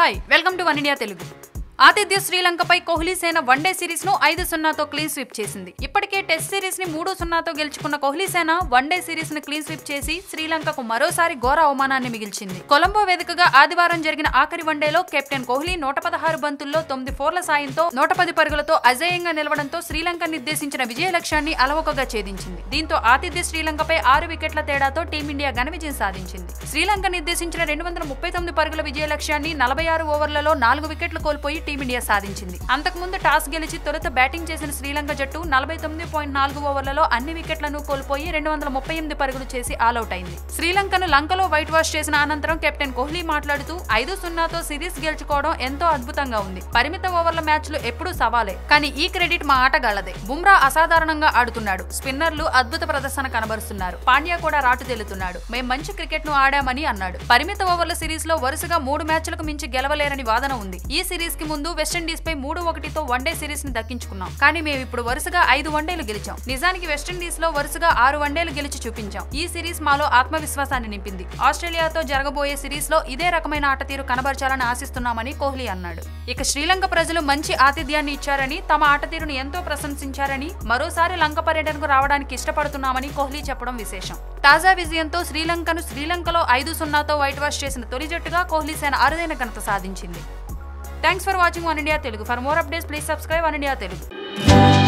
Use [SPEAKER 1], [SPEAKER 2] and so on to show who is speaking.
[SPEAKER 1] hi welcome to One India Telugu ఆతిథ్య శ్రీలంకపై కోహ్లీ సేన వన్డే సిరీస్ ను ఐదు సున్నాతో క్లీన్ స్వీప్ చేసింది ఇప్పటికే టెస్ట్ సిరీస్ ని మూడు సున్నాతో గెలుచుకున్న కోహ్లీ సేన వన్డే సిరీస్ ని క్లీన్ స్వీప్ చేసి శ్రీలంకకు మరోసారి ఘోర అవమానాన్ని మిగిల్చింది కొలంబో వేదికగా ఆదివారం జరిగిన ఆఖరి వన్డేలో కెప్టెన్ కోహ్లీ నూట పదహారు బంతుల్లో తొమ్మిది ఫోర్ల సాయంతో నూట పది పరుగులతో అజేయంగా నిలవడంతో శ్రీలంక నిర్దేశించిన విజయ లక్ష్యాన్ని అలవోకగా ఛేదించింది దీంతో ఆతిథ్య శ్రీలంకపై ఆరు వికెట్ల తేడాతో టీమిండియా ఘన విజయం సాధించింది శ్రీలంక నిర్దేశించిన రెండు వందల ముప్పై తొమ్మిది పరుగుల విజయ లక్ష్యాన్ని నలభై ఆరు ఓవర్లలో నాలుగు వికెట్లు కోల్పోయి టీమిండియా సాధించింది అంతకుముందు టాస్ గెలిచి తొలుత బ్యాటింగ్ చేసిన శ్రీలంక జట్టు నలభై తొమ్మిది పాయింట్ నాలుగు ఓవర్లలో అన్ని వికెట్లను కోల్పోయి రెండు వందల ముప్పై ఎనిమిది పరుగులు చేసి ఆలౌట్ అయింది శ్రీలంకను లంకలో వైట్ వాష్ చేసిన అనంతరం కెప్టెన్ కోహ్లీ మాట్లాడుతూ ఐదు సున్నాతో సిరీస్ గెలుచుకోవడం ఎంతో అద్భుతంగా ఉంది పరిమిత ఓవర్ల మ్యాచ్లు ఎప్పుడూ సవాలే కానీ ఈ క్రెడిట్ మా ఆటగాళ్లదే బుమ్రా అసాధారణంగా ఆడుతున్నాడు స్పిన్నర్లు అద్భుత ప్రదర్శన కనబరుస్తున్నారు పాండ్యా కూడా రాటు తేలుతున్నాడు మేం మంచి క్రికెట్ ను ఆడామని అన్నాడు పరిమిత ఓవర్ల సిరీస్ లో వరుసగా మూడు మ్యాచ్లకు మించి గెలవలేరని వాదన ఉంది ఈ సిరీస్ కి ముందు వెస్టిండీస్ పై మూడు ఒకటితో వన్డే సిరీస్ ని దక్కించుకున్నాం కానీ మేము ఇప్పుడు వరుసగా ఐదు వన్డేలు గెలిచాం నిజానికి వెస్టిండీస్ లో వరుసగా ఆరు వన్డేలు గెలిచి చూపించాం ఈ సిరీస్ మాలో ఆత్మవిశ్వాసాన్ని నింపింది ఆస్ట్రేలియాతో జరగబోయే సిరీస్ లో ఇదే రకమైన ఆట తీరు కనబరచాలని ఆశిస్తున్నామని కోహ్లీ అన్నాడు ఇక శ్రీలంక ప్రజలు మంచి ఆతిథ్యాన్ని ఇచ్చారని తమ ఆట తీరును ఎంతో ప్రశంసించారని మరోసారి లంక పర్యటనకు రావడానికి ఇష్టపడుతున్నామని కోహ్లీ చెప్పడం విశేషం తాజా విజయంతో శ్రీలంకను శ్రీలంకలో ఐదు సున్నాతో వైట్ వాష్ చేసిన తొలి జట్టుగా కోహ్లీ సేన అరుదైన ఘనత సాధించింది thanks for watching One India Telugu for more updates please subscribe One India Telugu